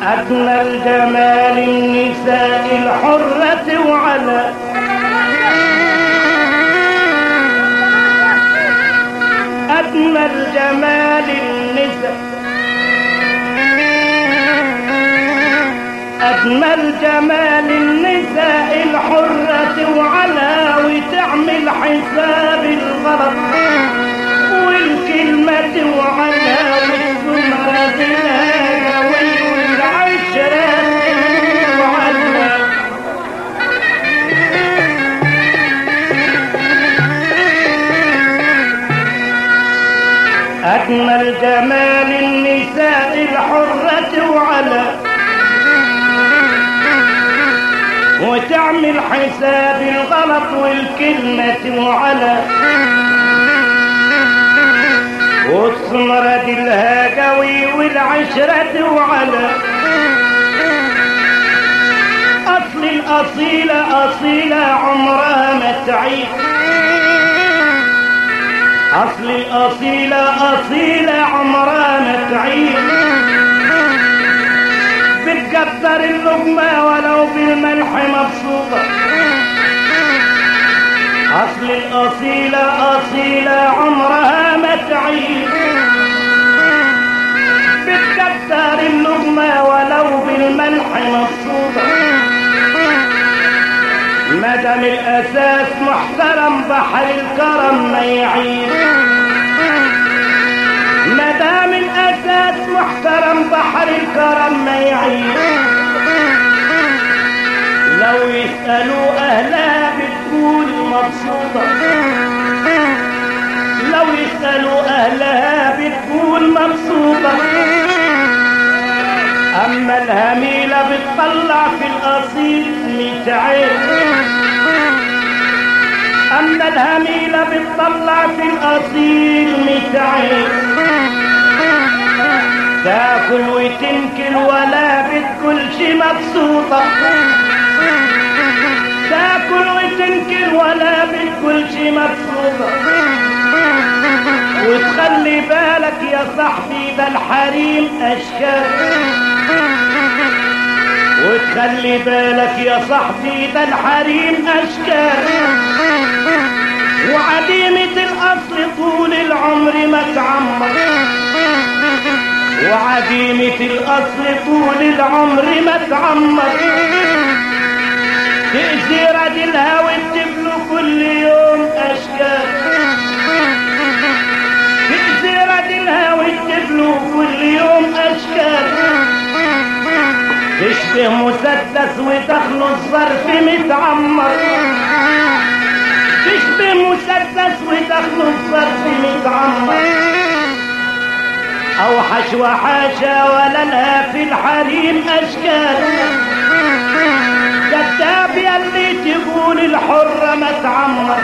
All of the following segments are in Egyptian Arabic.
أجمل جمال النساء الحرة وعلى أجمل جمال النساء أجمل جمال النساء الحرة وعلى وتعمل حساب الغلط والكلمة وعلى والسمرة الهاوي والعشرة وعلى أجمل جمال النساء الحرة وعلى وتعمل حساب الغلط والكلمة وعلى والسمرة الهاجوي والعشرة وعلى أصل الأصيلة أصيلة عمرها ما تعيش أصل الأصيلة أصيلة عمرها ما تعيش بتكبر اللقمة ولو بالملح مبسوطة أصل الأصيلة أصيلة عمرها ما تعيش بتكتر اللقمة ولو بالملح مبسوطة مدام الأساس محترم بحر الكرم ما يعيش مدام الأساس محترم بحر الكرم ما يعيش لو يسألوا أهلها بتقول مبسوطة لو يسألوا أهلها بتقول مبسوطة أما الهميلة بتطلع في الأصيل ميت عين أما الهميلة بتطلع في الأصيل ميت عين تاكل وتنكل ولا بتقولش مبسوطة تاكل وتنكل ولا بتقولش مبسوطة وتخلي بالك يا صاحبي ده الحريم أشكال وتخلي بالك يا صاحبي ده الحريم أشكال وعديمة الأصل طول العمر ما تعمر وعديمة الأصل طول العمر ما تعمر تأذي رجلها وتبلو كل يوم أشكال تأذي رجلها وتبلو كل يوم أشكال تشبه مسدس وتخلو الظرف متعمر تشبه مسدس وتخلو الظرف متعمر أوحش وحاشا ولا لها في الحريم أشكال كذاب يلي تقول الحرة ما تعمر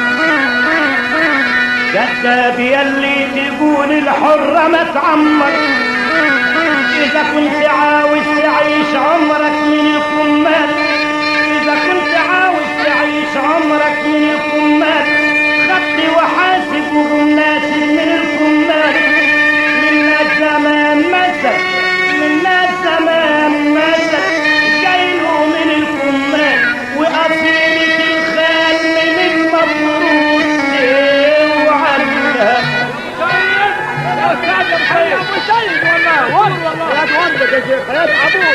كذاب يلي تقول الحرة ما تعمر إذا كنت عاوز تعيش عمرك من الكمال إذا كنت عاوز تعيش عمرك من الكمال خطي وحاسب وبالناس من الكمال منا الزمان مسك منا الزمان مسك جايله من الكمال وأصيلة الخال من المفروض وعنها يا استاذ يا ابو سيد والله والله يا والدك يا شيخ يا ابوك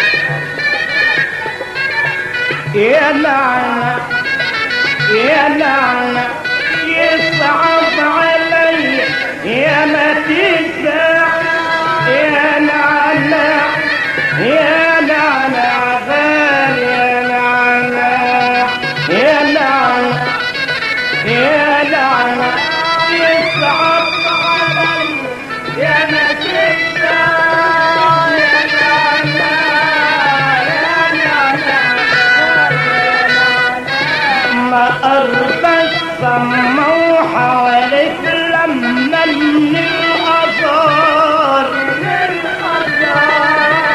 يا لعنة يا لعنة يصعب علي يا ما تنسى يا لعنة يا لعنة غالي يا لعنة يا لعنة يا لعنة يصعب علي يا ما تنسى يا لعنة يا لعنة ما أرضى السما وحواليك لما من الأزار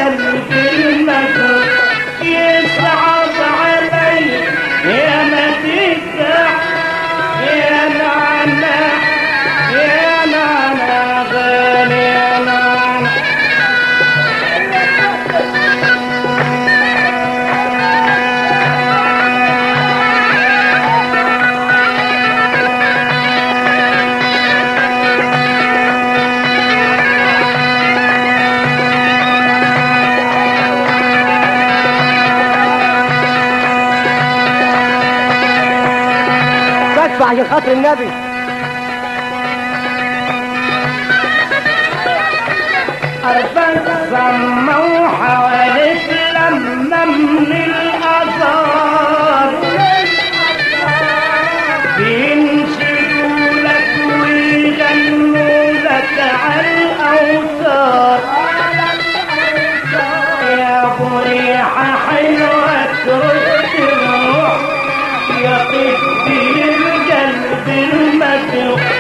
القلب المجروح يصعب علي يا ما تفتح يا نانا يا نانا غالي يا نانا تدفع عشان خاطر النبي أربع سما وحواليك لما من الأزار بينشدوا لك ويغنوا لك على الأوتار يا أبو ريحة حلوة ترد الروح يا طفي القلب المجروح